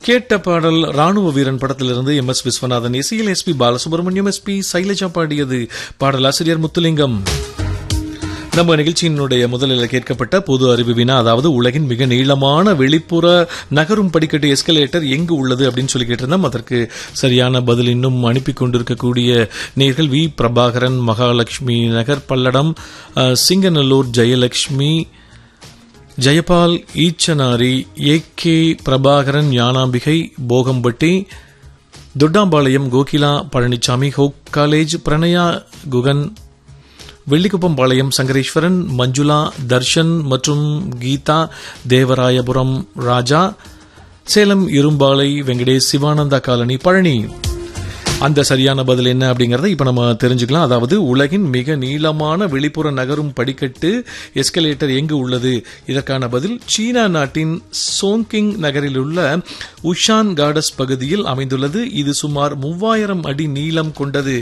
கேட்ட பாடல் ராணுவ வீரன் படத்திலிருந்து எம் எஸ் விஸ்வநாதன் இசையில் S P Balasubrahmanyam S P Sailaja பாடியது பாடலாசிரியர் முத்துலிங்கம் நம்ம நிகழ்ச்சியினுடைய முதலில் கேட்கப்பட்ட பொது அறிவு வினா அதாவது உலகின் மிக நீளமான வெளிப்புற நகரும் படிக்கட்டு எஸ்கலேட்டர் எங்கு உள்ளது அப்படின்னு சொல்லி கேட்டிருந்தோம் அதற்கு சரியான பதில் இன்னும் அனுப்பி கொண்டிருக்கக்கூடிய நேர்கள் வி பிரபாகரன் மகாலட்சுமி நகர் பல்லடம் அஹ், சிங்கநல்லூர் ஜெயலட்சுமி ஜெயபால் ஈச்சனாரி ஏ கே பிரபாகரன் ஞானாம்பிகை போகம்பட்டி தொட்டாம்பாளையம் கோகிலா பழனிசாமி ஹோக் காலேஜ் பிரணயா குகன் வெள்ளிக்குப்பம் பாளையம் சங்கரேஸ்வரன் மஞ்சுளா தர்ஷன் மற்றும் கீதா தேவராயபுரம் ராஜா சேலம் இரும்பாலை வெங்கடேஷ் சிவானந்தா காலனி பழனி அந்த சரியான பதில் என்ன அப்படிங்கறத இப்ப நம்ம தெரிஞ்சுக்கலாம் அதாவது உலகின் மிக நீளமான வெளிப்புற நகரும் படிக்கட்டு எஸ்கலேட்டர் எங்கு உள்ளது இதற்கான பதில் சீனா நாட்டின் சோங்கிங் நகரில் உள்ள உஷான் கார்டஸ் பகுதியில் அமைந்துள்ளது இது சுமார் மூவாயிரம் அடி நீளம் கொண்டது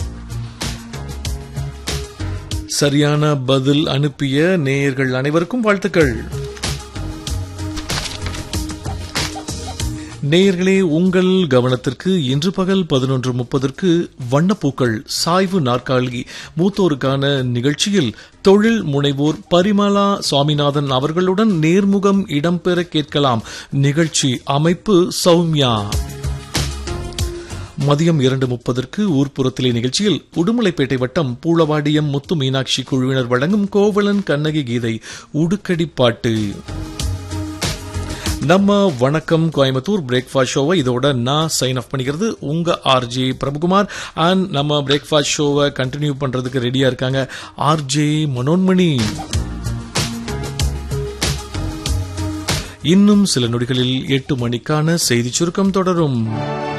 சரியான பதில் அனுப்பிய நேயர்கள் அனைவருக்கும் வாழ்த்துக்கள் நேயர்களே உங்கள் கவனத்திற்கு இன்று பகல் பதினொன்று முப்பதற்கு வண்ணப்பூக்கள் சாய்வு நாற்காலி மூத்தோருக்கான நிகழ்ச்சியில் தொழில் முனைவோர் பரிமலா சுவாமிநாதன் அவர்களுடன் நேர்முகம் இடம்பெற கேட்கலாம் நிகழ்ச்சி அமைப்பு சௌமியா மதியம் இரண்டு முப்பதற்கு ஊர்ப்புறத்திலே நிகழ்ச்சியில் உடுமலைப்பேட்டை வட்டம் பூளவாடியம் முத்து மீனாட்சி குழுவினர் வழங்கும் கோவலன் கண்ணகி கீதை உடுக்கடி பாட்டு நம்ம வணக்கம் கோயம்புத்தூர் பிரேக்ஃபாஸ்ட் ஷோவை இதோட நான் சைன் ஆஃப் பண்ணிக்கிறது உங்க ஆர்ஜே பிரபுகுமார் அண்ட் நம்ம பிரேக்ஃபாஸ்ட் ஷோவை கண்டினியூ பண்றதுக்கு ரெடியா இருக்காங்க ஆர்ஜே மனோன்மணி இன்னும் சில நொடிகளில் எட்டு மணிக்கான செய்தி சுருக்கம் தொடரும்